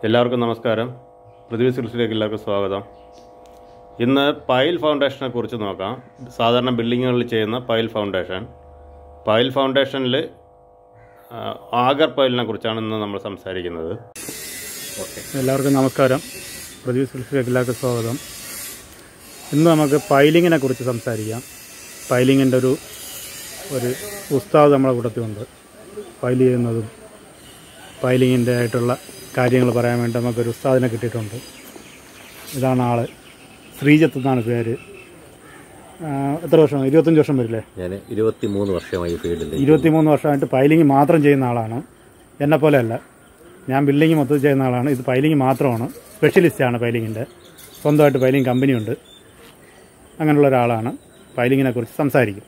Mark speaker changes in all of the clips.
Speaker 1: എല്ലാവർക്കും നമസ്കാരം പൃഥ്വി സിൽസിലേക്ക് എല്ലാവർക്കും സ്വാഗതം ഇന്ന് പൈൽ ഫൗണ്ടേഷനെ കുറിച്ച് നോക്കാം സാധാരണ ബിൽഡിങ്ങുകളിൽ ചെയ്യുന്ന പൈൽ ഫൗണ്ടേഷൻ പൈൽ ഫൗണ്ടേഷനിൽ ആ, ആഗർ പൈലിനെ കുറിച്ചാണ് ഇന്ന് നമ്മൾ സംസാരിക്കുന്നത്
Speaker 2: എല്ലാവർക്കും നമസ്കാരം പ്രദീപ് സിൽസിലേക്ക് എല്ലാവർക്കും സ്വാഗതം ഇന്ന് നമുക്ക് പൈലിങ്ങിനെ കുറിച്ച് സംസാരിക്കാം പൈലിങ്ങിൻ്റെ ഒരു ഒരു ഉസ്താദ് നമ്മളെ കൂട്ടത്തിലുണ്ട് പൈൽ ചെയ്യുന്നതും പൈലിങ്ങിൻ്റെ ആയിട്ടുള്ള കാര്യങ്ങൾ പറയാൻ വേണ്ടി നമുക്കൊരു ഉസ്താദിനെ കിട്ടിയിട്ടുണ്ട് ഇതാണ് ആള് ശ്രീജത്ത് എന്നാണ് പേര് ആ, എത്ര വർഷം ഇരുപത്തഞ്ച് വർഷം വരില്ലേ
Speaker 3: ഞാൻ ഇരുപത്തി മൂന്ന് വർഷമായി ഫീൽഡിൽ
Speaker 2: ഇരുപത്തിമൂന്ന് വർഷമായിട്ട് പൈലിംഗ് മാത്രം ചെയ്യുന്ന ആളാണ് എന്നെ പോലെയല്ല ഞാൻ ബിൽഡിംഗ് മൊത്തത്തിൽ ചെയ്യുന്ന ആളാണ് ഇത് പൈലിംഗ് മാത്രമാണ് സ്പെഷ്യലിസ്റ്റാണ് പൈലിങ്ങിൻ്റെ സ്വന്തമായിട്ട് പൈലിംഗ് കമ്പനിയുണ്ട് അങ്ങനെയുള്ള ഒരാളാണ് പൈലിങ്ങിനെ കുറിച്ച് സംസാരിക്കും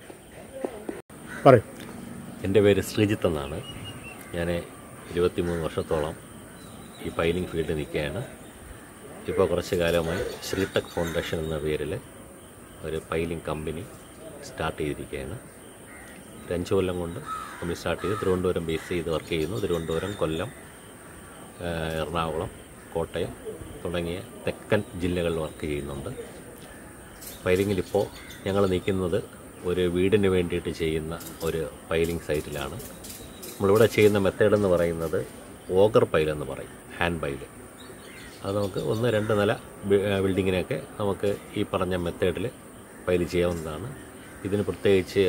Speaker 2: പറയും
Speaker 3: എൻ്റെ പേര് ശ്രീജിത്ത് എന്നാണ് ഞാൻ ഇരുപത്തിമൂന്ന് വർഷത്തോളം ഈ പൈലിംഗ് ഫീൽഡിൽ നിൽക്കുകയാണ് ഇപ്പോൾ കുറച്ച് കാലമായി ശ്രീടെക് ഫൗണ്ടേഷൻ എന്ന പേരിൽ ഒരു പൈലിംഗ് കമ്പനി സ്റ്റാർട്ട് ചെയ്തിരിക്കുകയാണ് ഒരു അഞ്ച് കൊല്ലം കൊണ്ട് കമ്പനി സ്റ്റാർട്ട് ചെയ്ത് തിരുവനന്തപുരം ബേസ് ചെയ്ത് വർക്ക് ചെയ്യുന്നു തിരുവനന്തപുരം കൊല്ലം ആ, എറണാകുളം കോട്ടയം തുടങ്ങിയ തെക്കൻ ജില്ലകളിൽ വർക്ക് ചെയ്യുന്നുണ്ട് പൈലിങ്ങിലിപ്പോൾ ഞങ്ങൾ നിൽക്കുന്നത് ഒരു വീടിന് വേണ്ടിയിട്ട് ചെയ്യുന്ന ഒരു പൈലിംഗ് സൈറ്റിലാണ് നമ്മളിവിടെ ചെയ്യുന്ന മെത്തേഡ് എന്ന് പറയുന്നത് ഓഗർ പൈൽ എന്ന് പറയും ഹാൻഡ് പൈൽ അത് നമുക്ക് ഒന്ന് രണ്ട് നില ബി- ആ, ബിൽഡിങ്ങിനൊക്കെ നമുക്ക് ഈ പറഞ്ഞ മെത്തേഡിൽ പൈൽ ചെയ്യാവുന്നതാണ് ഇതിന് പ്രത്യേകിച്ച്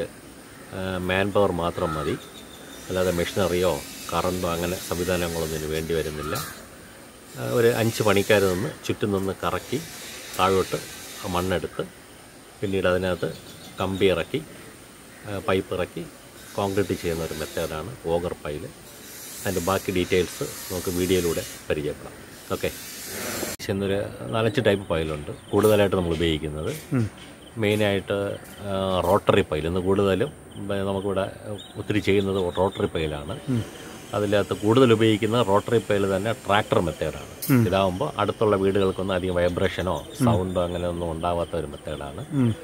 Speaker 3: മാൻ പവർ മാത്രം മതി അല്ലാതെ മെഷീനറിയോ കറണ്ടോ അങ്ങനെ സംവിധാനങ്ങളൊന്നും ഇതിന് വേണ്ടി വരുന്നില്ല ആ, ഒരു അഞ്ച് പണിക്കാർ നിന്ന് ചുറ്റും നിന്ന് കറക്കി താഴോട്ട് മണ്ണെടുത്ത് പിന്നീട് അതിനകത്ത് കമ്പി ഇറക്കി ആ, പൈപ്പ് ഇറക്കി കോൺക്രീറ്റ് ചെയ്യുന്ന ഒരു മെത്തേഡാണ് ഓഗർ പൈല് അതിൻ്റെ ബാക്കി ഡീറ്റെയിൽസ് നമുക്ക് വീഡിയോയിലൂടെ പരിചയപ്പെടാം ഓക്കെ എന്നൊരു നാലഞ്ച് ടൈപ്പ് പൈലുണ്ട് കൂടുതലായിട്ട് നമ്മൾ ഉപയോഗിക്കുന്നത് മെയിനായിട്ട് റോട്ടറി പൈൽ ഇന്ന് കൂടുതലും ബ- നമുക്കിവിടെ ഒത്തിരി ചെയ്യുന്നത് റോട്ടറി പൈലാണ് അതിനകത്ത് കൂടുതൽ ഉപയോഗിക്കുന്ന റോട്ടറി പൈൽ തന്നെ ട്രാക്ടർ മെത്തേഡാണ് ഇതാവുമ്പോൾ അടുത്തുള്ള വീടുകൾക്കൊന്നും അധികം വൈബ്രേഷനോ സൗണ്ടോ അങ്ങനെ ഒന്നും ഉണ്ടാവാത്ത ഒരു മെത്തേഡാണ്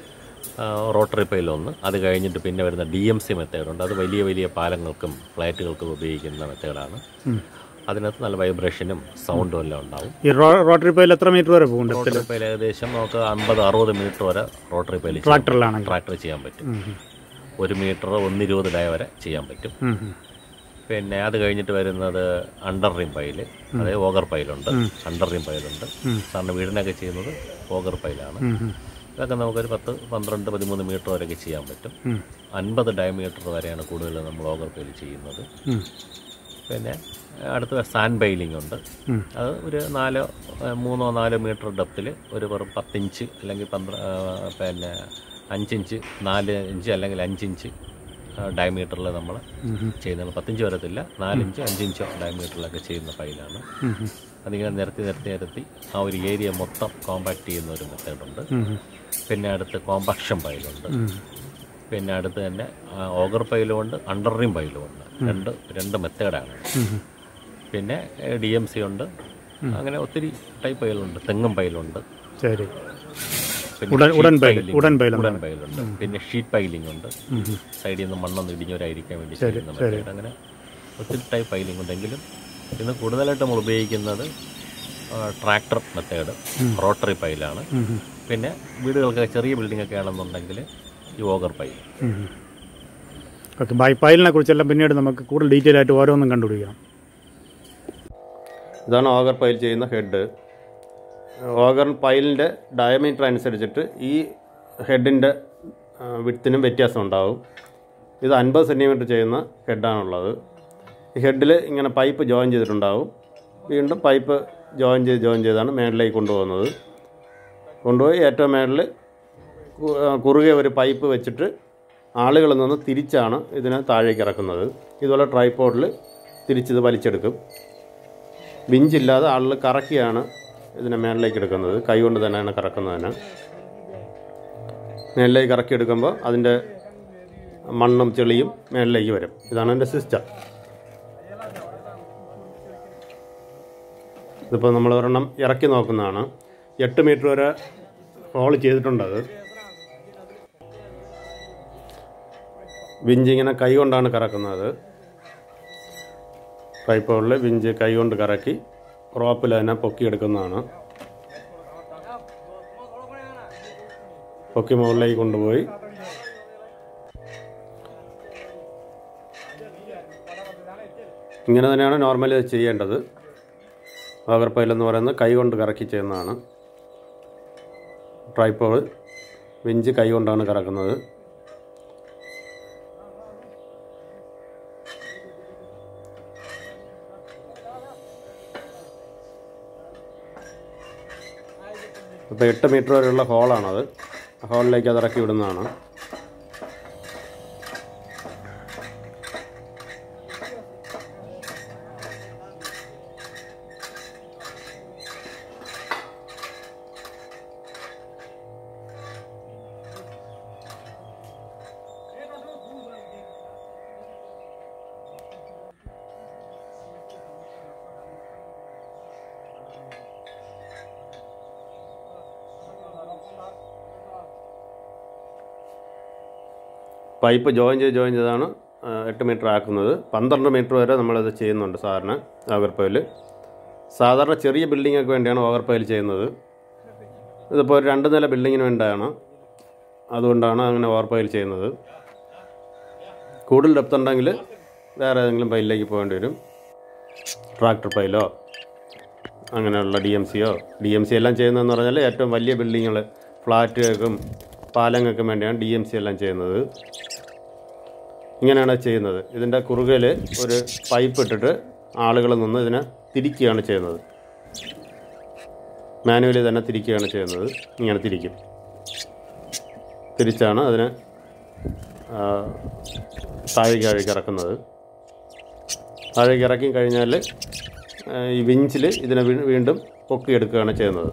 Speaker 3: റോട്ടറി പൈൽ ഒന്ന് അത് കഴിഞ്ഞിട്ട് പിന്നെ വരുന്ന ഡി എം സി മെത്തേഡുണ്ട് അത് വലിയ വലിയ പാലങ്ങൾക്കും ഫ്ലാറ്റുകൾക്കും ഉപയോഗിക്കുന്ന മെത്തേഡാണ് അതിനകത്ത് നല്ല വൈബ്രേഷനും സൗണ്ടും എല്ലാം ഉണ്ടാവും
Speaker 2: ഈ റോ റോട്ടറി പൈൽ എത്ര മീറ്റർ വരെ പോകും ഡെപ്തിൽ
Speaker 3: റോട്ടറി പൈൽ ഏകദേശം നമുക്ക് അമ്പത് അറുപത് മീറ്റർ വരെ റോട്ടറി പൈൽ
Speaker 2: ട്രാക്ടറിലാണെങ്കിൽ
Speaker 3: ട്രാക്ടർ ചെയ്യാൻ പറ്റും ഒരു മീറ്റർ ഒന്നിരുപത് ഡയ വരെ ചെയ്യാൻ പറ്റും
Speaker 2: ഉം, ഉം.
Speaker 3: പിന്നെ അത് കഴിഞ്ഞിട്ട് വരുന്നത് അണ്ടർ റിം പൈല് അതായത് ഓഗർ പൈലുണ്ട് അണ്ടർ റിം പൈലുണ്ട് സാറിന് വീടിനൊക്കെ ചെയ്യുന്നത് ഓഗർ പൈലാണ്
Speaker 2: ഉം, ഉം.
Speaker 3: ഇതൊക്കെ നമുക്കൊരു പത്ത് പന്ത്രണ്ട് പതിമൂന്ന് മീറ്റർ വരെയൊക്കെ ചെയ്യാൻ പറ്റും
Speaker 2: ഉം.
Speaker 3: അൻപത് ഡയമീറ്റർ വരെയാണ് കൂടുതൽ നമ്മൾ ഓഗർ പൈൽ ചെയ്യുന്നത്
Speaker 2: ഉം.
Speaker 3: പിന്നെ അടുത്ത സാൻഡ് ബൈലിംഗ് ഉണ്ട്
Speaker 2: ഉം.
Speaker 3: അത് ഒരു നാലോ ഏഹ് മൂന്നോ നാലോ മീറ്റർ ഡെപ്തിൽ ഒരു വെറും പത്തിഞ്ച് അല്ലെങ്കിൽ പന്ത്ര ഏഹ് പിന്നെ അഞ്ചിഞ്ച് നാല് ഇഞ്ച് അല്ലെങ്കിൽ അഞ്ചിഞ്ച് ഡയമീറ്ററിൽ നമ്മൾ ചെയ്യുന്നത് പത്തിഞ്ച് വരത്തില്ല നാലിഞ്ച് അഞ്ചിഞ്ചോ ഡയമീറ്ററിലൊക്കെ ചെയ്യുന്ന ഫൈലാണ്
Speaker 2: ഉം, ഉം.
Speaker 3: അതിങ്ങനെ നിരത്തി നിരത്തി നിരത്തി ആ ഒരു ഏരിയ മൊത്തം കോമ്പാക്ട് ചെയ്യുന്ന ഒരു മെത്തേഡുണ്ട്
Speaker 2: ഉം, ഉം.
Speaker 3: പിന്നെ അടുത്ത് കോമ്പാക്ഷൻ പൈലുണ്ട് പിന്നെ അടുത്ത് തന്നെ ഓഗർ പൈലും ഉണ്ട് അണ്ടർ റിം പൈലും ഉണ്ട് രണ്ട് രണ്ട് മെത്തേഡാണ് പിന്നെ ഡി എം സി ഉണ്ട് അങ്ങനെ ഒത്തിരി ടൈപ്പ് പൈലുണ്ട് തെങ്ങും പൈലുണ്ട്
Speaker 2: ശരി
Speaker 3: പിന്നെ
Speaker 2: ഉടൻ- ഉടൻ
Speaker 3: sheet
Speaker 2: പൈൽ,
Speaker 3: piling-
Speaker 2: ഉടൻ പൈൽ
Speaker 3: ഉടൻ പൈലുണ്ട് പിന്നെ ഷീറ്റ് പൈലിംഗ് ഉണ്ട് സൈഡിൽ നിന്ന് മണ്ണൊന്നും ഇടിഞ്ഞവരായിരിക്കാൻ വേണ്ടി ചെയ്യുന്ന മെത്തേഡ് അങ്ങനെ ഒത്തിരി ടൈപ്പ് പൈലിംഗ് ഉണ്ടെങ്കിലും ഇന്ന് കൂടുതലായിട്ട് നമ്മൾ ഉപയോഗിക്കുന്നത് ട്രാക്ടർ മെത്തേഡ് റോട്ടറി പൈലാണ് പിന്നെ വീടുകൾക്ക് ചെറിയ ബിൽഡിംഗ് ഒക്കെ ആണെന്നുണ്ടെങ്കിൽ ഈ ഓഗർ പൈൽ
Speaker 2: ഓക്കെ ബൈ പൈലിനെ കുറിച്ചെല്ലാം പിന്നീട് നമുക്ക് കൂടുതൽ ഡീറ്റെയിൽ ആയിട്ട് ഓരോന്നും കണ്ടുപിടിക്കാം
Speaker 1: ഇതാണ് ഓഗർ പൈൽ ചെയ്യുന്ന ഹെഡ് ഓഗർ പൈലിൻ്റെ ഡയമീറ്റർ അനുസരിച്ചിട്ട് ഈ ഹെഡിൻ്റെ വിത്തിനും വ്യത്യാസം ഉണ്ടാവും ഇത് അൻപത് സെൻറ്റിമീറ്റർ ചെയ്യുന്ന ഹെഡാണുള്ളത് ഈ ഹെഡിൽ ഇങ്ങനെ പൈപ്പ് ജോയിൻ ചെയ്തിട്ടുണ്ടാവും വീണ്ടും പൈപ്പ് ജോയിൻ ചെയ്ത് ജോയിൻ ചെയ്താണ് മേളിലേക്ക് കൊണ്ടുപോകുന്നത് കൊണ്ടുപോയി ഏറ്റവും മേളിൽ കു- ആ, കുറുകെ ഒരു പൈപ്പ് വെച്ചിട്ട് ആളുകളിൽ നിന്ന് തിരിച്ചാണ് ഇതിനെ താഴേക്ക് ഇറക്കുന്നത് ഇതുപോലെ ട്രൈപ്പോഡിൽ തിരിച്ചിത് വലിച്ചെടുക്കും വിഞ്ചില്ലാതെ ആളുകൾ കറക്കിയാണ് ഇതിനെ മേളിലേക്ക് എടുക്കുന്നത് കൈ കൊണ്ട് തന്നെയാണ് കറക്കുന്നതിന് മേളിലേക്ക് കറക്കിയെടുക്കുമ്പോൾ അതിൻ്റെ മണ്ണും ചെളിയും മേളിലേക്ക് വരും ഇതാണ് എൻ്റെ സിസ്റ്റം ഇതിപ്പോൾ നമ്മൾ ഒരെണ്ണം ഇറക്കി നോക്കുന്നതാണ് എട്ട് മീറ്റർ വരെ ഹോൾ ചെയ്തിട്ടുണ്ട് അത് വിഞ്ച് ഇങ്ങനെ കൈ കൊണ്ടാണ് കറക്കുന്നത് പൈപ്പുകളിൽ വിഞ്ച് കൈ കൊണ്ട് കറക്കി റോപ്പിൽ തന്നെ പൊക്കിയെടുക്കുന്നതാണ് പൊക്കി മുകളിലേക്ക് കൊണ്ടുപോയി ഇങ്ങനെ തന്നെയാണ് നോർമലി ഇത് ചെയ്യേണ്ടത് ഓഗർപ്പയിൽ എന്ന് പറയുന്നത് കൈ കൊണ്ട് കറക്കി ചെയ്യുന്നതാണ് ട്രൈപ്പോഡ് വെഞ്ച് കൈ കൊണ്ടാണ് കറക്കുന്നത് ഇപ്പോൾ എട്ട് മീറ്റർ വരെയുള്ള ഹോളാണത് ആ ഹോളിലേക്ക് അത് ഇറക്കി വിടുന്നതാണ് പൈപ്പ് ജോയിൻ ചെയ്ത് ജോയിൻ ചെയ്താണ് ആ, എട്ട് മീറ്റർ ആക്കുന്നത് പന്ത്രണ്ട് മീറ്റർ വരെ നമ്മളത് ചെയ്യുന്നുണ്ട് സാധാരണ ഓവർപ്പയിൽ സാധാരണ ചെറിയ ബിൽഡിങ്ങൊക്കെ വേണ്ടിയാണ് ഓവർപ്പയിൽ ചെയ്യുന്നത് ഇതിപ്പോൾ ഒരു രണ്ട് നില ബിൽഡിങ്ങിന് വേണ്ടിയാണ് അതുകൊണ്ടാണ് അങ്ങനെ ഓവർപ്പയിൽ ചെയ്യുന്നത് കൂടുതൽ ഡെപ്ത് ഉണ്ടെങ്കിൽ വേറെ ഏതെങ്കിലും പൈലിലേക്ക് പോകേണ്ടി വരും ട്രാക്ടർ പൈലോ അങ്ങനെയുള്ള ഡി എം സിയോ ഡി എം സി എല്ലാം ചെയ്യുന്നതെന്ന് പറഞ്ഞാൽ ഏറ്റവും വലിയ ബിൽഡിങ്ങുകൾ ഫ്ലാറ്റുകൾക്കും പാലങ്ങൾക്കും വേണ്ടിയാണ് ഡി എം സി എല്ലാം ചെയ്യുന്നത് ഇങ്ങനെയാണ് ചെയ്യുന്നത് ഇതിൻ്റെ കുറുകയിൽ ഒരു പൈപ്പ് ഇട്ടിട്ട് ആളുകൾ നിന്ന് ഇതിനെ തിരിക്കുകയാണ് ചെയ്യുന്നത് മാനുവലി തന്നെ തിരിക്കുകയാണ് ചെയ്യുന്നത് ഇങ്ങനെ തിരിക്കും തിരിച്ചാണ് അതിനെ ആ, താഴേക്ക് താഴേക്ക് ഇറക്കുന്നത് താഴേക്ക് ഇറക്കി കഴിഞ്ഞാൽ ആ, ഈ വിഞ്ചിൽ ഇതിനെ വീ- വീണ്ടും പൊക്കിയെടുക്കുകയാണ് ചെയ്യുന്നത്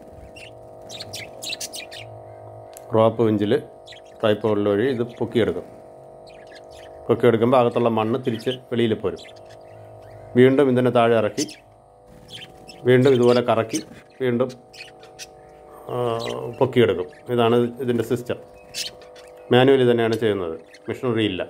Speaker 1: റോപ്പ് വിഞ്ചിൽ ട്രൈപ്പോഡിൽ വഴി ഇത് പൊക്കിയെടുക്കും പൊക്കിയെടുക്കുമ്പോൾ അകത്തുള്ള മണ്ണ് തിരിച്ച് വെളിയിൽ പോരും വീണ്ടും ഇതിനെ താഴെ ഇറക്കി വീണ്ടും ഇതുപോലെ കറക്കി വീണ്ടും ആ, പൊക്കിയെടുക്കും ഇതാണ് ഇതിൻ്റെ സിസ്റ്റം മാനുവലി തന്നെയാണ് ചെയ്യുന്നത് മെഷീനറി ഇല്ല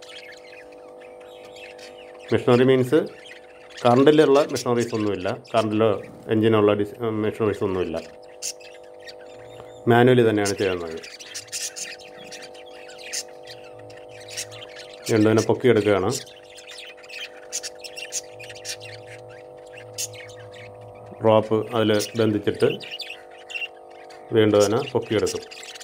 Speaker 1: മെഷീനറി മീൻസ് കറണ്ടിലുള്ള മെഷീനറീസ് ഒന്നുമില്ല കറണ്ടിലോ എഞ്ചിനുള്ള ഡിസ് മെഷീനറീസ് ഒന്നുമില്ല മാനുവലി തന്നെയാണ് ചെയ്യുന്നത് വീണ്ടും ഇതിനെ പൊക്കിയെടുക്കുകയാണ് റോപ്പ് അതിൽ ബന്ധിച്ചിട്ട് വീണ്ടും അതിനെ പൊക്കിയെടുക്കും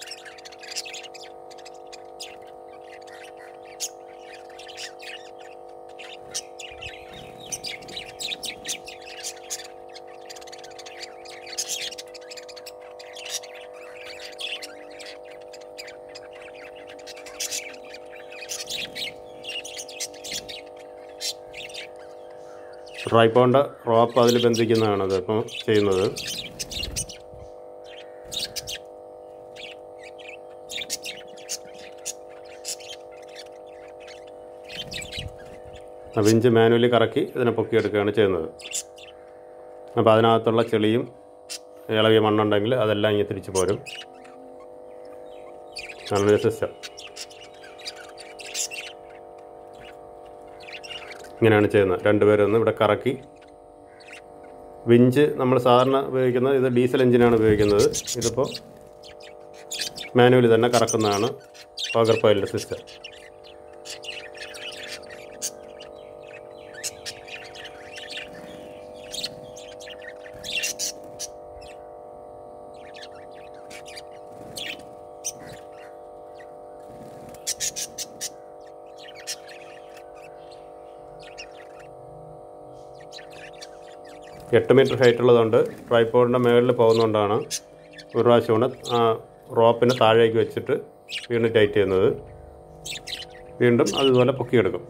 Speaker 1: ട്രൈപ്പോണ്ട റോപ്പ് അതിൽ ബന്ധിക്കുന്നതാണ് അത് ഇപ്പം ചെയ്യുന്നത് ആ വിഞ്ച് മാനുവലി കറക്കി ഇതിനെ പൊക്കിയെടുക്കുകയാണ് ചെയ്യുന്നത് അപ്പോൾ അതിനകത്തുള്ള ചെളിയും ഇളവിയ മണ്ണുണ്ടെങ്കിൽ അതെല്ലാം ഇങ്ങനെ തിരിച്ചു പോരും അങ്ങനെ സിസ്റ്റം ഇങ്ങനെയാണ് ചെയ്യുന്നത് രണ്ടുപേരും ഒന്ന് ഇവിടെ കറക്കി വിഞ്ച് നമ്മൾ സാധാരണ ഉപയോഗിക്കുന്നത് ഇത് ഡീസൽ എഞ്ചിനാണ് ഉപയോഗിക്കുന്നത് ഇതിപ്പോൾ മാനുവലി തന്നെ കറക്കുന്നതാണ് പവർ പൈലിൻ്റെ സിസ്റ്റം എട്ട് മീറ്റർ ഹൈറ്റ് ഉള്ളതുകൊണ്ട് ട്രൈപ്പോഡിൻ്റെ മുകളിൽ പോകുന്നതുകൊണ്ടാണ് ഒരു പ്രാവശ്യം കൊണ്ട് ആ റോപ്പിനെ താഴേക്ക് വെച്ചിട്ട് വീണ്ടും ടൈറ്റ് ചെയ്യുന്നത് വീണ്ടും അതുപോലെ പൊക്കിയെടുക്കും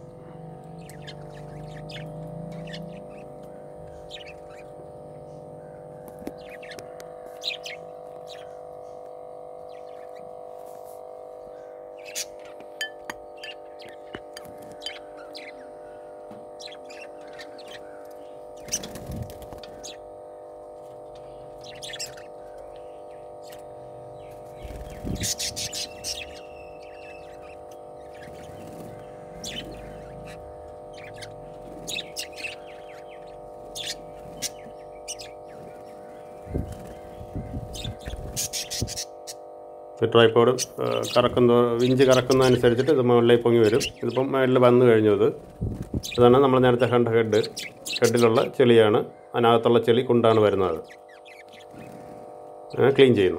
Speaker 1: ട്രൈപ്പോഡ് കറക്കുന്ന വിഞ്ച് കറക്കുന്നതനുസരിച്ചിട്ട് ഇത് മുകളിലേക്ക് പൊങ്ങി വരും ഇതിപ്പം മുകളിൽ വന്നു കഴിഞ്ഞു ഇത് ഇതാണ് നമ്മൾ നേരത്തെ കണ്ട ഹെഡ് ഹെഡിലുള്ള ചെളിയാണ് അതിനകത്തുള്ള ചെളി കൊണ്ടാണ് വരുന്നത് അങ്ങനെ ക്ലീൻ ചെയ്യുന്നു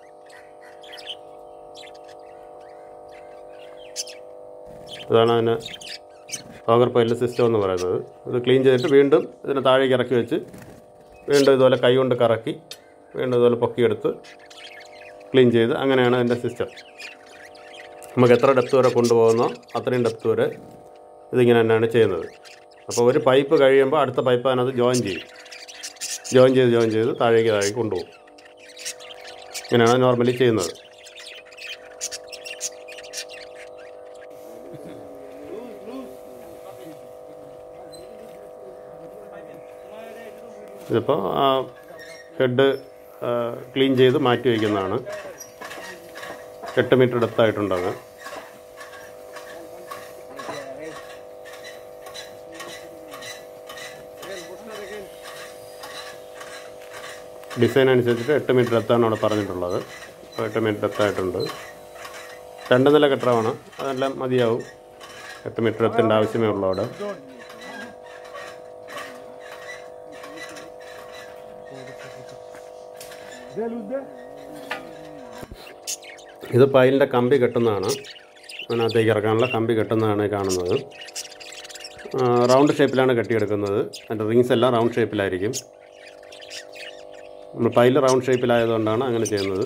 Speaker 1: അതാണ് അതിന് ഓഗർ പൈലിൻ്റെ സിസ്റ്റം എന്ന് പറയുന്നത് ഇത് ക്ലീൻ ചെയ്തിട്ട് വീണ്ടും ഇതിനെ താഴേക്ക് ഇറക്കി വെച്ച് വീണ്ടും ഇതുപോലെ കൈ കൊണ്ട് കറക്കി വീണ്ടും ഇതുപോലെ പൊക്കിയെടുത്ത് ക്ലീൻ ചെയ്ത് അങ്ങനെയാണ് അതിൻ്റെ സിസ്റ്റം നമുക്ക് എത്ര ഡെപ്ത് വരെ കൊണ്ടുപോകുന്നോ അത്രയും ഡെപ്ത് വരെ ഇതിങ്ങനെ തന്നെയാണ് ചെയ്യുന്നത് അപ്പോൾ ഒരു പൈപ്പ് കഴിയുമ്പോൾ അടുത്ത പൈപ്പ് അതിനകത്ത് ജോയിൻ ചെയ്യും ജോയിൻ ചെയ്ത് ജോയിൻ ചെയ്ത് താഴേക്ക് താഴേക്ക് കൊണ്ടുപോകും ഇങ്ങനെയാണ് നോർമലി ചെയ്യുന്നത് ഇതിപ്പോൾ ഹെഡ് ക്ലീൻ ചെയ്ത് മാറ്റി വയ്ക്കുന്നതാണ് എട്ട് മീറ്റർ ഡെപ്തായിട്ടുണ്ടത് ഡിസൈൻ അനുസരിച്ചിട്ട് എട്ട് മീറ്റർ ഡെപ്താണ് അവിടെ പറഞ്ഞിട്ടുള്ളത് അപ്പോൾ എട്ട് മീറ്റർ ഡെപ്തായിട്ടുണ്ട് രണ്ട് നില കെട്ടറമാണ് അതെല്ലാം മതിയാവും എട്ട് മീറ്റർ ഡെപ്തിൻ്റെ ആവശ്യമേ ഉള്ളൂ അവിടെ ഇത് പൈലിൻ്റെ കമ്പി കെട്ടുന്നതാണ് അതിനകത്തേക്ക് ഇറക്കാനുള്ള കമ്പി കെട്ടുന്നതാണ് ഈ കാണുന്നത് ആ, റൗണ്ട് ഷേപ്പിലാണ് കെട്ടിയെടുക്കുന്നത് അതിൻ്റെ റിങ്സ് എല്ലാം റൗണ്ട് ഷേപ്പിലായിരിക്കും നമ്മൾ പൈൽ റൗണ്ട് ഷേപ്പിലായതുകൊണ്ടാണ് അങ്ങനെ ചെയ്യുന്നത്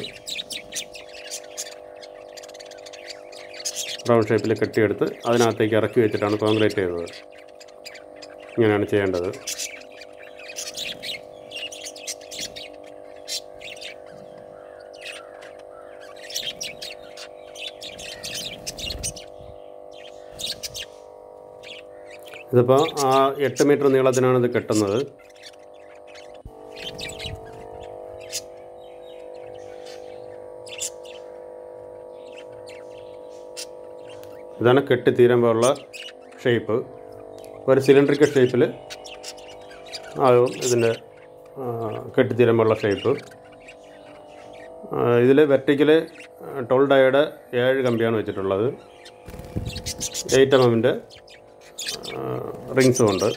Speaker 1: റൗണ്ട് ഷേപ്പിൽ കെട്ടിയെടുത്ത് അതിനകത്തേക്ക് ഇറക്കി വെച്ചിട്ടാണ് കോൺക്രീറ്റ് ചെയ്തത് ഇങ്ങനെയാണ് ചെയ്യേണ്ടത് ഇതിപ്പോൾ ആ എട്ട് മീറ്റർ നീളത്തിനാണ് ഇത് കെട്ടുന്നത് ഇതാണ് കെട്ടി തീരുമ്പോഴുള്ള ഷേപ്പ് ഒരു സിലിണ്ടറിക്കൽ ഷേപ്പിൽ ആകും ഇതിൻ്റെ കെട്ടി തീരുമ്പോഴുള്ള ഷേപ്പ് ഇതിൽ വെർട്ടിക്കൽ ടോൾഡയുടെ ഏഴ് കമ്പിയാണ് വെച്ചിട്ടുള്ളത് എയ്റ്റ് എം എമ്മിൻ്റെ റിങ്സും ഉണ്ട്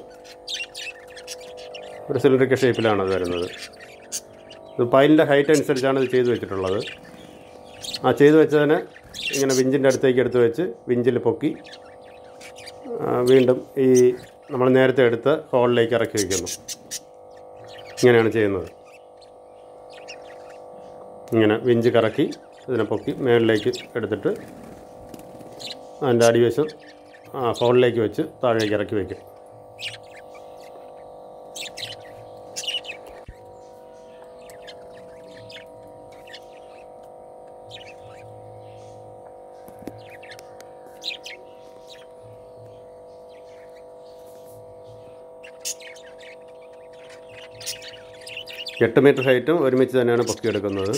Speaker 1: ഒരു സിലിണ്ടറിക്കൽ ഷേപ്പിലാണ് അത് വരുന്നത് ഇത് പൈലിൻ്റെ ഹൈറ്റ് അനുസരിച്ചാണ് ഇത് ചെയ്തു വെച്ചിട്ടുള്ളത് ആ ചെയ്തു വെച്ചതിന് ഇങ്ങനെ വിഞ്ചിൻ്റെ അടുത്തേക്ക് എടുത്ത് വെച്ച് വിഞ്ചിൽ പൊക്കി ആ, വീണ്ടും ഈ നമ്മൾ നേരത്തെ എടുത്ത ഹോളിലേക്ക് ഇറക്കി വയ്ക്കുന്നു ഇങ്ങനെയാണ് ചെയ്യുന്നത് ഇങ്ങനെ വിഞ്ച് കറക്കി ഇതിനെ പൊക്കി മേളിലേക്ക് എടുത്തിട്ട് അതിൻ്റെ അടിവശം ആ ഹോളിലേക്ക് വെച്ച് താഴേക്ക് ഇറക്കി വയ്ക്കും എട്ട് മീറ്റർ ഹൈറ്റും ഒരുമിച്ച് തന്നെയാണ് പൊക്കിയെടുക്കുന്നത്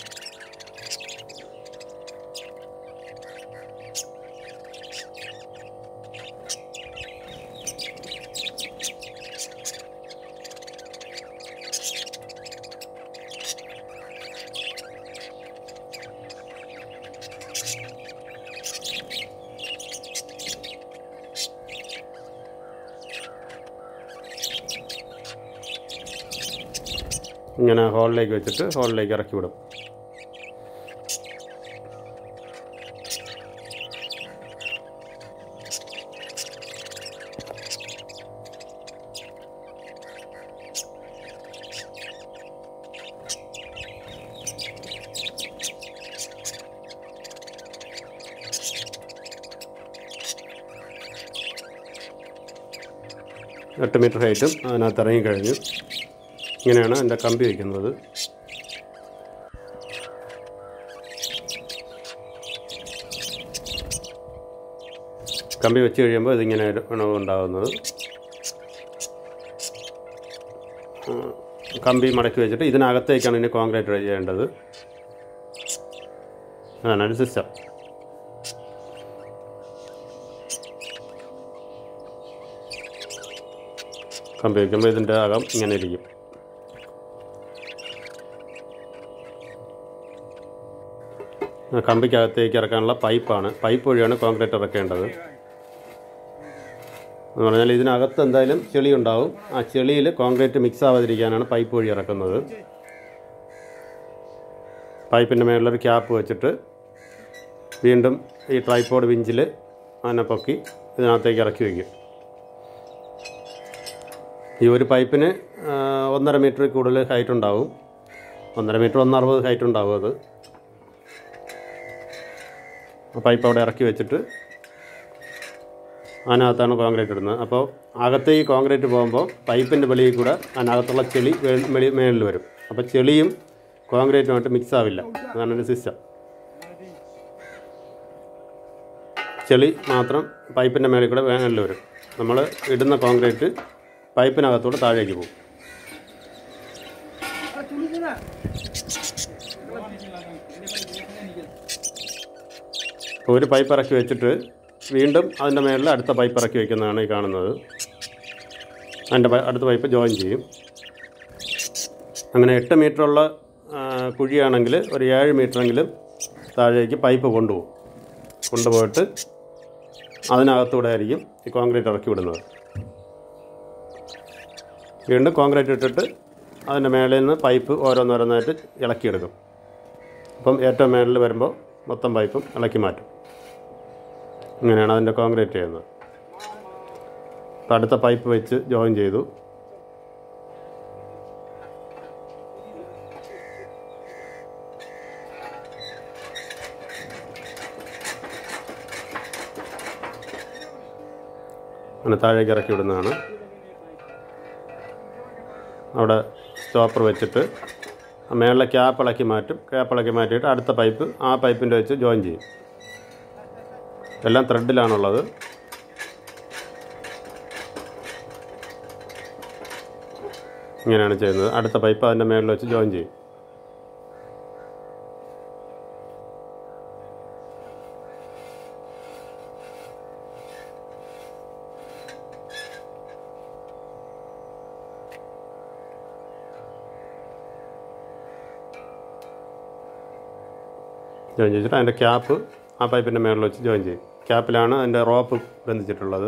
Speaker 1: ഇങ്ങനെ ഹോളിലേക്ക് വെച്ചിട്ട് ഹോളിലേക്ക് ഇറക്കി വിടും എട്ട് മീറ്റർ ഹൈറ്റും അതിനകത്ത് ഇറങ്ങിക്കഴിഞ്ഞു ഇങ്ങനെയാണ് എൻ്റെ കമ്പി വയ്ക്കുന്നത് കമ്പി വെച്ച് കഴിയുമ്പോൾ ഇതിങ്ങനെ ആണ് ഉണ്ടാകുന്നത് ഉം, കമ്പി മടക്കി വെച്ചിട്ട് ഇതിനകത്തേക്കാണ് ഇനി കോൺക്രീറ്റ് ചെയ്യേണ്ടത് അതാണ് ഒരു സിസ്റ്റം കമ്പി വയ്ക്കുമ്പോൾ ഇതിൻ്റെ അകം ഇങ്ങനെ ഇരിക്കും കമ്പിക്കകത്തേക്ക് ഇറക്കാനുള്ള പൈപ്പാണ് പൈപ്പ് വഴിയാണ് കോൺക്രീറ്റ് ഇറക്കേണ്ടത് എന്ന് പറഞ്ഞാൽ ഇതിനകത്ത് എന്തായാലും ചെളി ഉണ്ടാവും ആ ചെളിയിൽ കോൺക്രീറ്റ് മിക്സ് ആവാതിരിക്കാനാണ് പൈപ്പ് വഴി ഇറക്കുന്നത് പൈപ്പിൻ്റെ മേളിലൊരു ക്യാപ്പ് വെച്ചിട്ട് വീണ്ടും ഈ ട്രൈപ്പോഡ് വിഞ്ചിൽ അതിനെ പൊക്കി ഇതിനകത്തേക്ക് ഇറക്കി വയ്ക്കും ഈ ഒരു പൈപ്പിന് ആ, ഒന്നര മീറ്റർ കൂടുതൽ ഹൈറ്റ് ഉണ്ടാവും ഒന്നര മീറ്റർ ഒന്നറുപത് ഹൈറ്റ് ഉണ്ടാവും അത് ആ പൈപ്പ് അവിടെ ഇറക്കി വെച്ചിട്ട് അതിനകത്താണ് കോൺക്രീറ്റ് ഇടുന്നത് അപ്പോൾ അകത്തെ ഈ കോൺക്രീറ്റ് പോകുമ്പോൾ പൈപ്പിൻ്റെ വെളിയിൽ കൂടെ അതിനകത്തുള്ള ചെളി വേ- വെളി മേളിൽ വരും അപ്പോൾ ചെളിയും കോൺക്രീറ്റുമായിട്ട് മിക്സ് ആവില്ല അതാണ് ഒരു സിസ്റ്റം ചെളി മാത്രം പൈപ്പിൻ്റെ മേളിൽ കൂടെ മേളിൽ വരും നമ്മൾ ഇടുന്ന കോൺക്രീറ്റ് പൈപ്പിനകത്തൂടെ താഴേക്ക് പോകും അപ്പോൾ ഒരു പൈപ്പ് ഇറക്കി വെച്ചിട്ട് വീണ്ടും അതിൻ്റെ മേളിൽ അടുത്ത പൈപ്പ് ഇറക്കി വെക്കുന്നതാണ് ഈ കാണുന്നത് അതിൻ്റെ പൈ- അടുത്ത പൈപ്പ് ജോയിൻ ചെയ്യും അങ്ങനെ എട്ട് മീറ്ററുള്ള ആ, കുഴിയാണെങ്കിൽ ഒരു ഏഴ് മീറ്ററെങ്കിലും താഴേക്ക് പൈപ്പ് കൊണ്ടുപോകും കൊണ്ടുപോയിട്ട് അതിനകത്തൂടെ ആയിരിക്കും ഈ കോൺക്രീറ്റ് ഇറക്കി വിടുന്നത് വീണ്ടും കോൺക്രീറ്റ് ഇട്ടിട്ട് അതിൻ്റെ മേളിൽ നിന്ന് പൈപ്പ് ഓരോന്നോരോന്നായിട്ട് ഇളക്കിയെടുക്കും അപ്പം ഏറ്റവും മേളിൽ വരുമ്പോൾ മൊത്തം പൈപ്പും ഇളക്കി മാറ്റും ഇങ്ങനെയാണ് അതിൻ്റെ കോൺക്രീറ്റ് ചെയ്യുന്നത് അപ്പം അടുത്ത പൈപ്പ് വെച്ച് ജോയിൻ ചെയ്തു അങ്ങനെ താഴേക്ക് ഇറക്കി വിടുന്നതാണ് അവിടെ സ്റ്റോപ്പർ വെച്ചിട്ട് ആ മേളിലെ ക്യാപ്പ് ഇളക്കി മാറ്റും ക്യാപ്പ് ഇളക്കി മാറ്റിയിട്ട് അടുത്ത പൈപ്പ് ആ പൈപ്പിൻ്റെ വെച്ച് ജോയിൻ ചെയ്യും എല്ലാം ത്രെഡിലാണുള്ളത് ഇങ്ങനെയാണ് ചെയ്യുന്നത് അടുത്ത പൈപ്പ് അതിൻ്റെ മേളിൽ വെച്ച് ജോയിൻ ചെയ്യും ജോയിൻ ചെയ്തിട്ട് അതിൻ്റെ ക്യാപ്പ് ആ പൈപ്പിൻ്റെ മേളിൽ വെച്ച് ജോയിൻ ചെയ്യും ക്യാപ്പിലാണ് അതിൻ്റെ റോപ്പ് ബന്ധിച്ചിട്ടുള്ളത്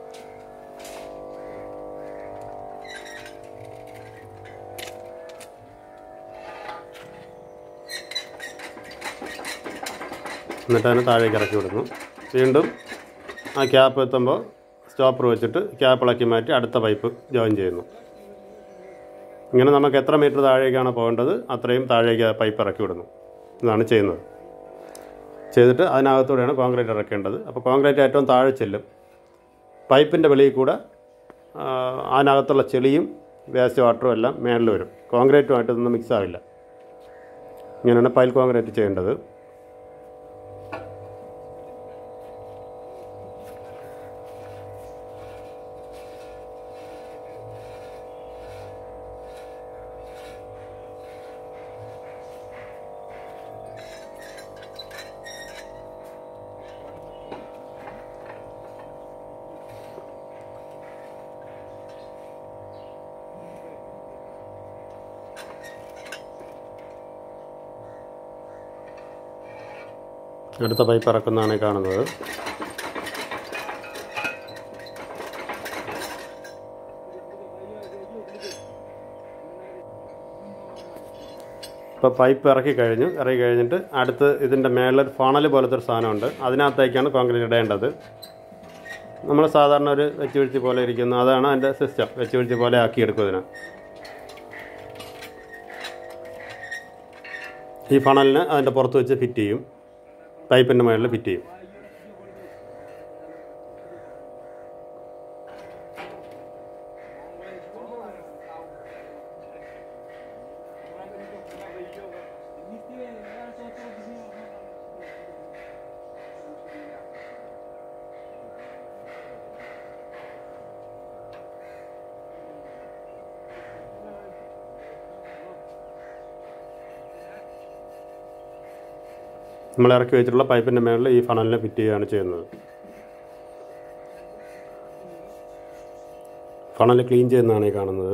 Speaker 1: എന്നിട്ട് അതിനെ താഴേക്ക് ഇറക്കി വിടുന്നു വീണ്ടും ആ ക്യാപ്പ് എത്തുമ്പോൾ സ്റ്റോപ്പർ വെച്ചിട്ട് ക്യാപ്പ് ഇളക്കി മാറ്റി അടുത്ത പൈപ്പ് ജോയിൻ ചെയ്യുന്നു ഇങ്ങനെ നമുക്ക് എത്ര മീറ്റർ താഴേക്കാണ് പോകേണ്ടത് അത്രയും താഴേക്ക് ആ പൈപ്പ് ഇറക്കി വിടുന്നു ഇതാണ് ചെയ്യുന്നത് ചെയ്തിട്ട് അതിനകത്തൂടെയാണ് കോൺക്രീറ്റ് ഇറക്കേണ്ടത് അപ്പോൾ കോൺക്രീറ്റ് ഏറ്റവും താഴെ ചെല്ലും പൈപ്പിൻ്റെ വെളിയിൽ കൂടെ ആ, അതിനകത്തുള്ള ചെളിയും വേസ്റ്റ് വാട്ടറും എല്ലാം മേളിൽ വരും കോൺക്രീറ്റുമായിട്ട് ഇതൊന്നും മിക്സ് ആവില്ല ഇങ്ങനെയാണ് പൈൽ കോൺക്രീറ്റ് ചെയ്യേണ്ടത് അടുത്ത പൈപ്പ് ഇറക്കുന്നതാണ് ഈ കാണുന്നത് ഇപ്പോൾ പൈപ്പ് ഇറക്കി കഴിഞ്ഞു ഇറക്കി കഴിഞ്ഞിട്ട് അടുത്ത് ഇതിൻ്റെ മേളിൽ ഫണൽ പോലത്തെ ഒരു സാധനമുണ്ട് അതിനകത്തേക്കാണ് കോൺക്രീറ്റ് ഇടേണ്ടത് നമ്മൾ സാധാരണ ഒരു വെച്ച് വീഴ്ച പോലെ ഇരിക്കുന്ന അതാണ് അതിൻ്റെ സിസ്റ്റം വെച്ച് വീഴ്ച പോലെ ആക്കിയെടുക്കും ഇതിനെ ഈ ഫണലിന് അതിൻ്റെ പുറത്ത് വെച്ച് ഫിറ്റ് ചെയ്യും പൈപ്പിൻ്റെ മുകളിൽ ഫിറ്റ് ചെയ്യും നമ്മൾ ഇറക്കി വെച്ചിട്ടുള്ള പൈപ്പിൻ്റെ മുകളിൽ ഈ ഫണലിനെ ഫിറ്റ് ചെയ്യുകയാണ് ചെയ്യുന്നത് ഫണൽ ക്ലീൻ ചെയ്യുന്നതാണ് ഈ കാണുന്നത്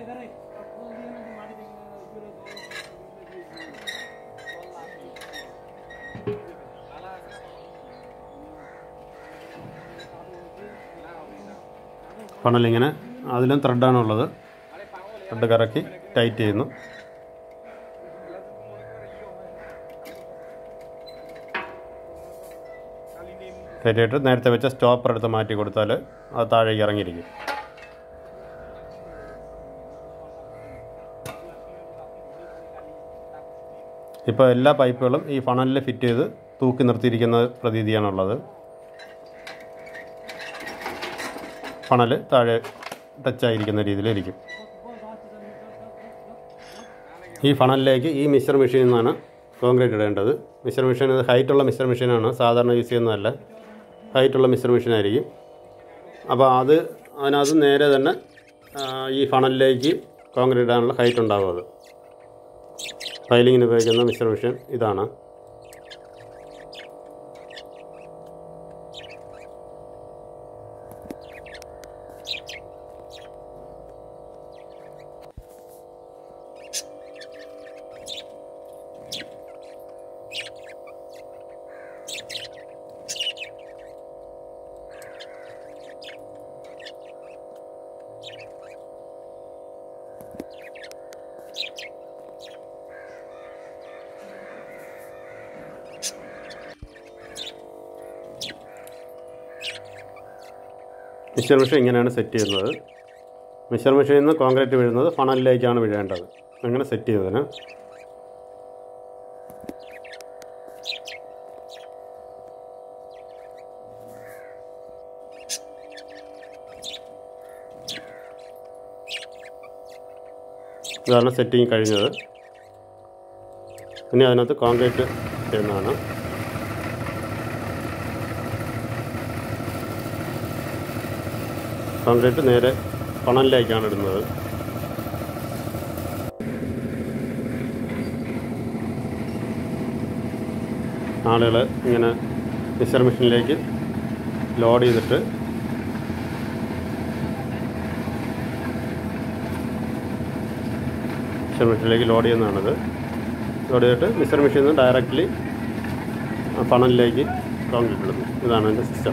Speaker 1: ഫണലിങ്ങനെ അതിലും ത്രെഡാണുള്ളത് ത്രെഡ് കറക്കി ടൈറ്റ് ചെയ്യുന്നു ടൈറ്റ് ചെയ്തിട്ട് നേരത്തെ വെച്ച സ്റ്റോപ്പർ എടുത്ത് മാറ്റി കൊടുത്താൽ അത് താഴേക്ക് ഇറങ്ങിയിരിക്കും ഇപ്പോൾ എല്ലാ പൈപ്പുകളും ഈ ഫണലിൽ ഫിറ്റ് ചെയ്ത് തൂക്കി നിർത്തിയിരിക്കുന്ന പ്രതീതിയാണുള്ളത് ഫണൽ താഴെ ടച്ചായിരിക്കുന്ന രീതിയിലിരിക്കും ഈ ഫണലിലേക്ക് ഈ മിക്സർ മെഷീനിൽ നിന്നാണ് കോൺക്രീറ്റ് ഇടേണ്ടത് മിക്സർ മെഷീൻ ഹൈറ്റുള്ള മിക്സർ മെഷീനാണ് സാധാരണ യൂസ് ചെയ്യുന്നതല്ല ഹൈറ്റുള്ള മിക്സർ മെഷീനായിരിക്കും അപ്പോൾ അത് അതിനകത്ത് നേരെ തന്നെ ആ, ഈ ഫണലിലേക്ക് കോൺക്രീറ്റ് ഇടാനുള്ള ഹൈറ്റ് ഉണ്ടാവും അത് ഫൈലിങ്ങിന് ഉപയോഗിക്കുന്ന മിക്സർ മെഷീൻ ഇതാണ് മിക്സർ മെഷീൻ ഇങ്ങനെയാണ് സെറ്റ് ചെയ്യുന്നത് മിക്സർ മെഷീനിൽ നിന്ന് കോൺക്രീറ്റ് വീഴുന്നത് ഫണലിലേക്കാണ് വീഴേണ്ടത് അങ്ങനെ സെറ്റ് ചെയ്തതിന് ഇതാണ് സെറ്റിങ് കഴിഞ്ഞത് ഇനി അതിനകത്ത് കോൺക്രീറ്റ് ചെയ്യുന്നതാണ് കോൺക്രീറ്റ് നേരെ ഫണലിലേക്കാണ് ഇടുന്നത് ആളുകൾ ഇങ്ങനെ മിക്സർ മെഷീനിലേക്ക് ലോഡ് ചെയ്തിട്ട് മിക്സർ മെഷീനിലേക്ക് ലോഡ് ചെയ്യുന്നതാണിത് ലോഡ് ചെയ്തിട്ട് മിക്സർ മെഷീനിൽ നിന്ന് ഡയറക്റ്റ്ലി ഫണലിലേക്ക് കോൺക്രീറ്റ് ഇടുന്നു ഇതാണ് അതിൻ്റെ സിസ്റ്റം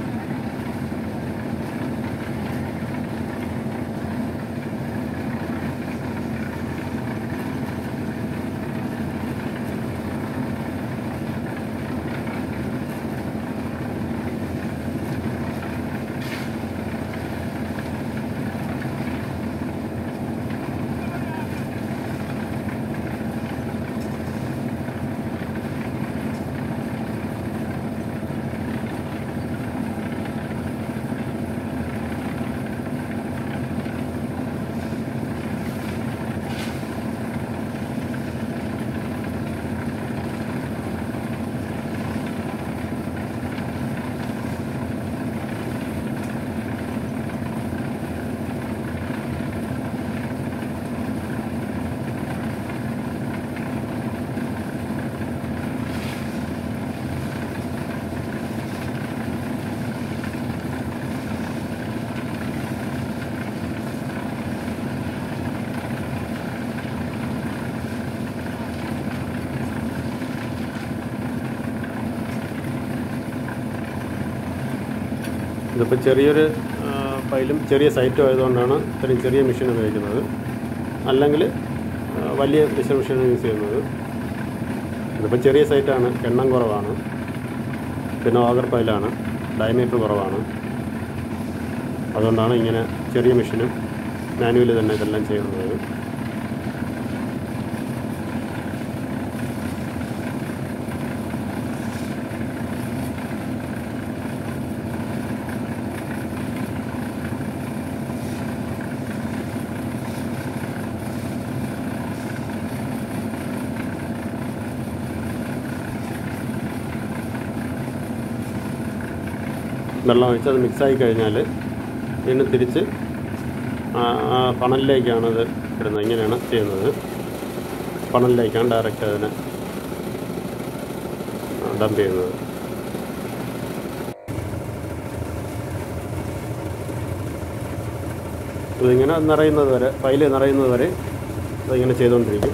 Speaker 1: ഇതിപ്പോൾ ചെറിയൊരു ആ, ഫയലും ചെറിയ സൈറ്റും ആയതുകൊണ്ടാണ് ഇത്രയും ചെറിയ മെഷീൻ ഉപയോഗിക്കുന്നത് അല്ലെങ്കിൽ ആ, വലിയ മിഷൻ മെഷീൻ യൂസ് ചെയ്യുന്നത് ഇതിപ്പോൾ ചെറിയ സൈറ്റാണ് എണ്ണം കുറവാണ് പിന്നെ ഓഗർ ഫയലാണ് ഡയമീറ്റർ കുറവാണ് അതുകൊണ്ടാണ് ഇങ്ങനെ ചെറിയ മെഷീനും മാനുവലി തന്നെ ഇതെല്ലാം ചെയ്യുന്നത് വെള്ളം ഒഴിച്ച് അത് മിക്സായി കഴിഞ്ഞാൽ വീണ്ടും തിരിച്ച് ആ, ആ ഫണലിലേക്കാണ് ഇത് ഇടുന്നത് ഇങ്ങനെയാണ് ചെയ്യുന്നത് ഫണലിലേക്കാണ് ഡയറക്റ്റ് അതിനെ ഡംപ് ചെയ്യുന്നത് ഇതിങ്ങനെ നിറയുന്നത് വരെ ഫയൽ നിറയുന്നത് വരെ അതിങ്ങനെ ചെയ്തുകൊണ്ടിരിക്കും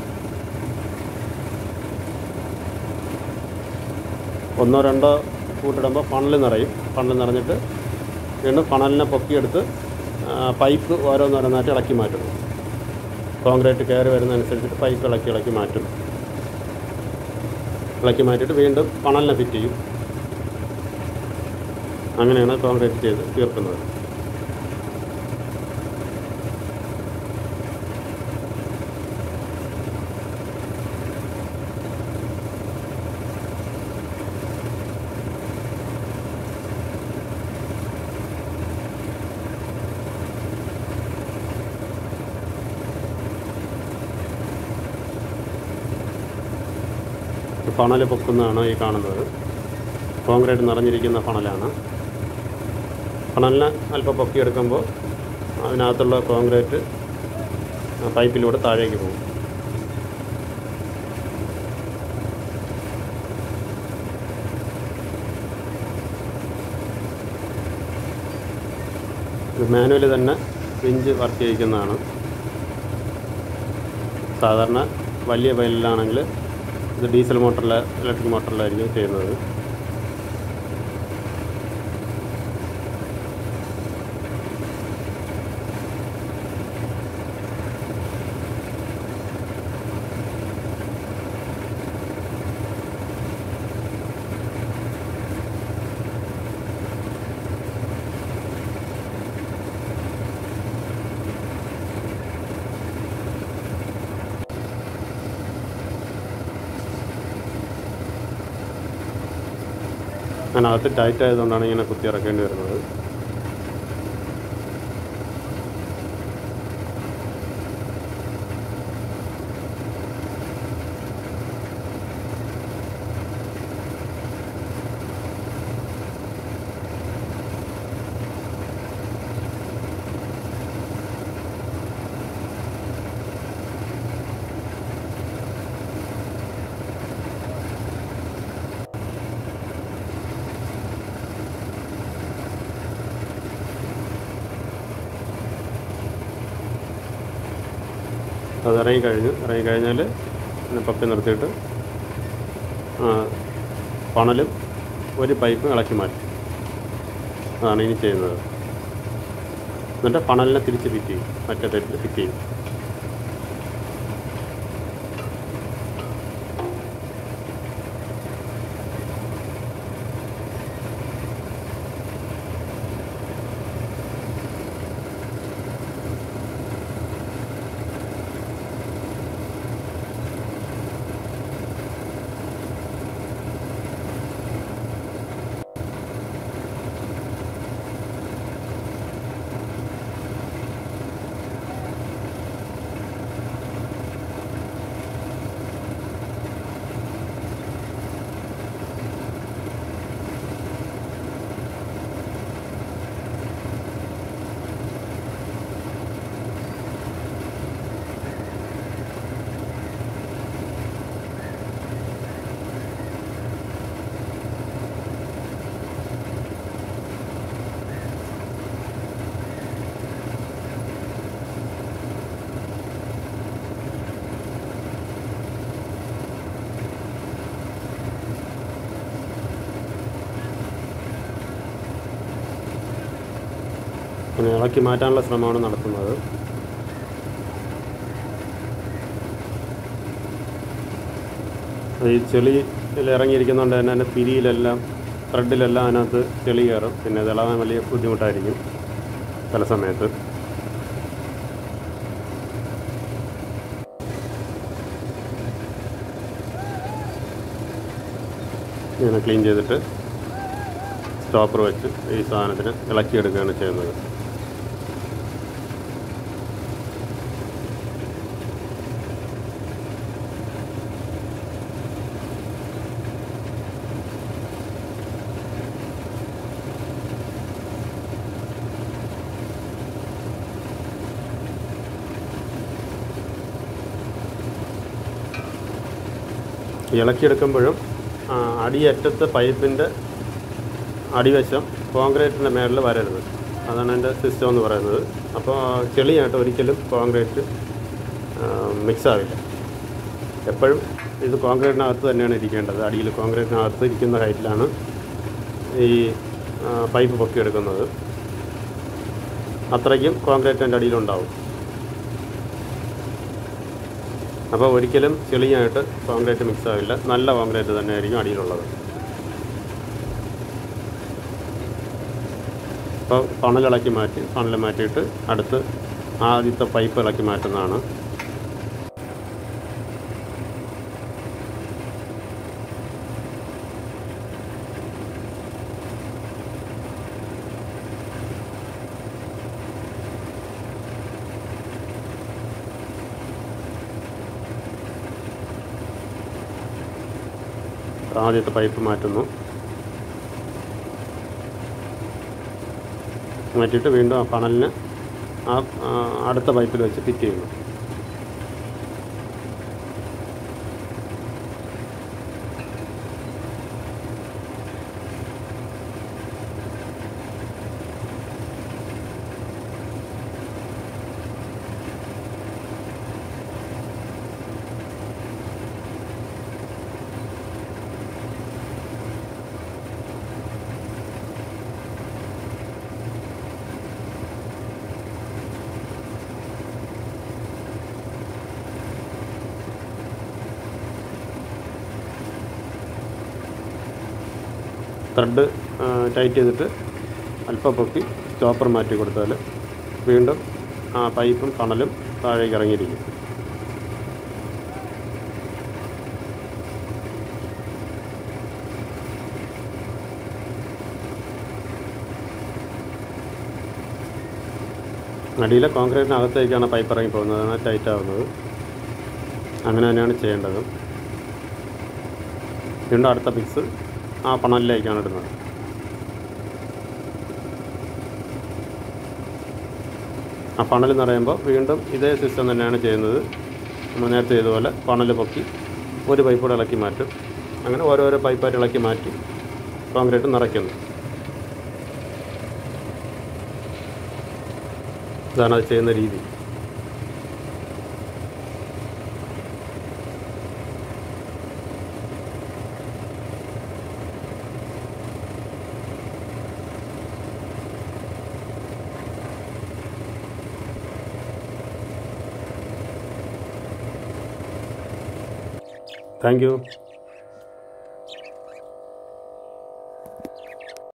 Speaker 1: ഒന്നോ രണ്ടോ കൂട്ടിടുമ്പോൾ ഫണൽ നിറയും ഫണൽ നിറഞ്ഞിട്ട് വീണ്ടും ഫണലിനെ പൊക്കിയെടുത്ത് ആ, പൈപ്പ് ഓരോന്നോരോന്നായിട്ട് ഇളക്കി മാറ്റും കോൺക്രീറ്റ് കയറി വരുന്നതനുസരിച്ചിട്ട് പൈപ്പ് ഇളക്കി ഇളക്കി മാറ്റും ഇളക്കി മാറ്റിയിട്ട് വീണ്ടും ഫണലിനെ ഫിറ്റ് ചെയ്യും അങ്ങനെയാണ് കോൺക്രീറ്റ് ചെയ്ത് തീർക്കുന്നത് ഫണൽ പൊക്കുന്നതാണ് ഈ കാണുന്നത് കോൺക്രീറ്റ് നിറഞ്ഞിരിക്കുന്ന ഫണലാണ് ഫണലിനെ അല്പം പൊക്കിയെടുക്കുമ്പോൾ അതിനകത്തുള്ള കോൺക്രീറ്റ് ആ പൈപ്പിലൂടെ താഴേക്ക് പോകും ഇത് മാനുവലി തന്നെ പിഞ്ച് വർക്ക് ചെയ്യിക്കുന്നതാണ് സാധാരണ വലിയ പൈലിലാണെങ്കിൽ ഇത് ഡീസൽ മോട്ടറിൽ ഇലക്ട്രിക് മോട്ടറിലായിരിക്കും ചെയ്യുന്നത് അതിനകത്ത് ടൈറ്റ് ആയതുകൊണ്ടാണ് ഇങ്ങനെ കുത്തി ഇറക്കേണ്ടി വരുന്നത് അത് ഇറങ്ങി കഴിഞ്ഞു ഇറങ്ങി കഴിഞ്ഞാൽ പിന്നെ പൊക്കി നിർത്തിയിട്ട് ആ, പണലും ഒരു പൈപ്പ് ഇളക്കി മാറ്റും അതാണ് ഇനി ചെയ്യുന്നത് എന്നിട്ട് പണലിനെ തിരിച്ച് ഫിറ്റ് ചെയ്യും മറ്റേ പൈപ്പിൽ ഫിറ്റ് ചെയ്യും പിന്നെ ഇളക്കി മാറ്റാനുള്ള ശ്രമമാണ് നടത്തുന്നത് ഈ ചെളിയിൽ ഇറങ്ങിയിരിക്കുന്നതുകൊണ്ട് തന്നെ അതിൻ്റെ പിരിയിലെല്ലാം ത്രെഡിലെല്ലാം അതിനകത്ത് ചെളി കയറും പിന്നെ ഇത് ഇളകാൻ വലിയ ബുദ്ധിമുട്ടായിരിക്കും ചില സമയത്ത് ഇങ്ങനെ ക്ലീൻ ചെയ്തിട്ട് സ്റ്റോപ്പർ വെച്ച് ഈ സാധനത്തിന് ഇളക്കിയെടുക്കുകയാണ് ചെയ്യുന്നത് ഇളക്കിയെടുക്കുമ്പോഴും ആ, അടിയറ്റത്തെ പൈപ്പിൻ്റെ അടിവശം കോൺക്രീറ്റിൻ്റെ മേളിൽ വരരുത് അതാണ് എൻ്റെ സിസ്റ്റം എന്ന് പറയുന്നത് അപ്പോൾ ചെളിയായിട്ട് ഒരിക്കലും കോൺക്രീറ്റ് മിക്സ് ആവില്ല എപ്പോഴും ഇത് കോൺക്രീറ്റിനകത്ത് തന്നെയാണ് ഇരിക്കേണ്ടത് അടിയിൽ കോൺക്രീറ്റിനകത്ത് ഇരിക്കുന്ന ഹൈറ്റിലാണ് ഈ ആ, പൈപ്പ് പൊക്കിയെടുക്കുന്നത് അത്രയ്ക്കും കോൺക്രീറ്റ് എൻ്റെ അടിയിലുണ്ടാവും അപ്പോൾ ഒരിക്കലും ചെളിയായിട്ട് കോൺക്രീറ്റ് മിക്സ് ആവില്ല നല്ല കോൺക്രീറ്റ് തന്നെ ആയിരിക്കും അടിയിലുള്ളത് അപ്പോൾ ഫണലിളക്കി മാറ്റി ഫണൽ മാറ്റിയിട്ട് അടുത്ത് ആദ്യത്തെ പൈപ്പ് ഇളക്കി മാറ്റുന്നതാണ് ആദ്യത്തെ പൈപ്പ് മാറ്റുന്നു മാറ്റിയിട്ട് വീണ്ടും ആ ഫണലിന് ആ ആ, അടുത്ത പൈപ്പിൽ വെച്ച് ഫിറ്റ് ചെയ്യുന്നു ത്രെഡ് ടൈറ്റ് ചെയ്തിട്ട് അല്പം പൊക്കി സ്റ്റോപ്പർ മാറ്റി കൊടുത്താൽ വീണ്ടും ആ പൈപ്പും കണലും താഴേക്ക് ഇറങ്ങിയിരിക്കും അടിയിലെ കോൺക്രീറ്റിനകത്തേക്കാണ് പൈപ്പ് ഇറങ്ങി പോകുന്നത് അതാണ് ടൈറ്റ് ആവുന്നത് അങ്ങനെ തന്നെയാണ് ചെയ്യേണ്ടത് വീണ്ടും അടുത്ത പിക്സ് ആ പണലിലേക്കാണ് ഇടുന്നത് ആ പണൽ എന്ന് പറയുമ്പോൾ വീണ്ടും ഇതേ സിസ്റ്റം തന്നെയാണ് ചെയ്യുന്നത് നമ്മൾ നേരത്തെ ചെയ്തതുപോലെ പണൽ പൊക്കി ഒരു പൈപ്പ് കൂടെ ഇളക്കി മാറ്റും അങ്ങനെ ഓരോരോ പൈപ്പായിട്ട് ഇളക്കി മാറ്റി കോൺക്രീറ്റ് നിറയ്ക്കുന്നു ഇതാണ് അത് ചെയ്യുന്ന രീതി താങ്ക് യു